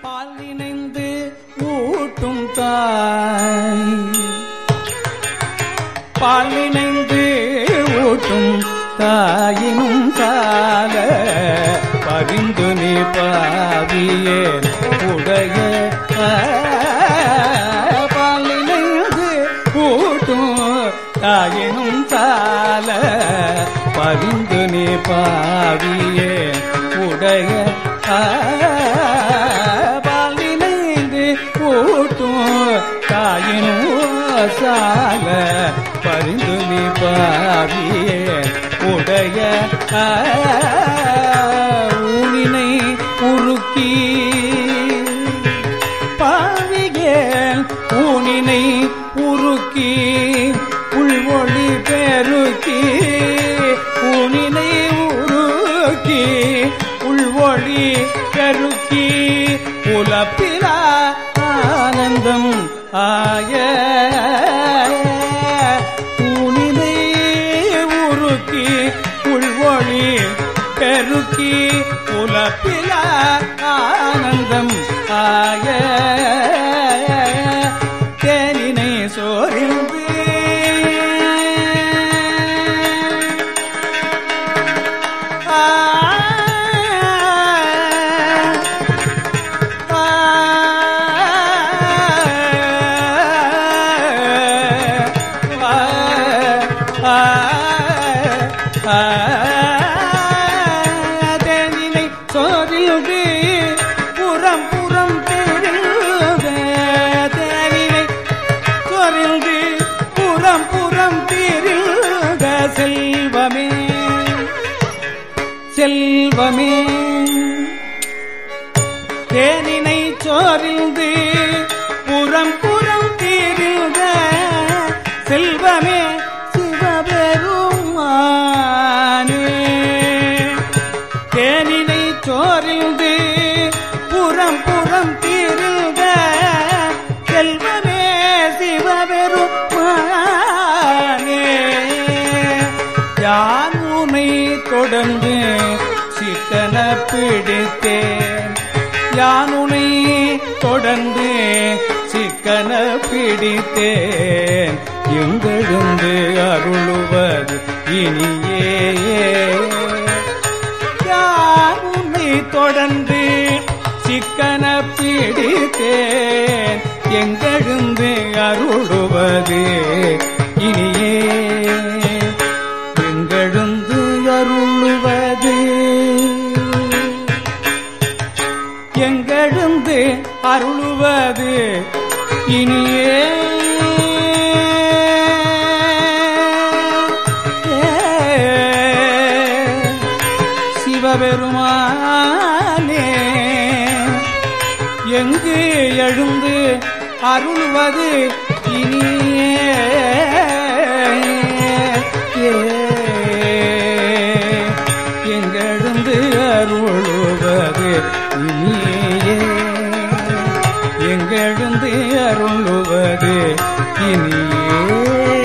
பால் நினைந்து ஊட்டும் தாய் பால் நினைந்து ஊட்டும் தாயினும் கால பரிந்து நீ பாவியே உடைய பால் நினைந்து ஊட்டும் தாயினும் கால பரிந்து நீ பாவியே உடைய பாலினைந்து கூட்டும் தாயினும் சால பரிந்து நீ பாவியே உடைய ஊனினை உருக்கி பாவியேன் ஊனினை உருக்கி உள்வொளி பெருக்கி ஊனினை உருக்கி உள்வொளி பெருக்கி உலப்பிலா ஆனந்தம் ஆய ஊனினை உருக்கி உள்வொளி பெருக்கி உலப்பிலா ஆனந்தம் ஆய தேனினை சோரிந்து தேனினை சோரிந்து புறம் புறம் தெரிந்த தேனினை சொரிந்து புறம் புறம் தெரிந்த செல்வமே செல்வமே தேனினை சோரிந்து புறம் புறம் தீரிந்த செல்வமே சிவபெருமானே தேனினை சோரிந்து புறம் புறம் தீரிந்த செல்வமே சிவபெருமானே யான் உனை தொடர்ந்து சித்தன பிடித்தேன் யான் உனை தொடர்ந்து சிக்கன பிடித்தேன் எங்கெழுந்து அருளுவது இனியே யான் உன்னை தொடர்ந்து சிக்கன பிடித்தேன் எங்கெழுந்து அருளுவது இனியே எங்கெழுந்து அருளுவது எங்கெழுந்து அருளுவது இனியே சிவபெருமானே எங்கு எழுந்து அருள்வது இனியே எங்கெழுந்து அருளுவது இனியே எங்கெழுந்து அருளுவது இனியே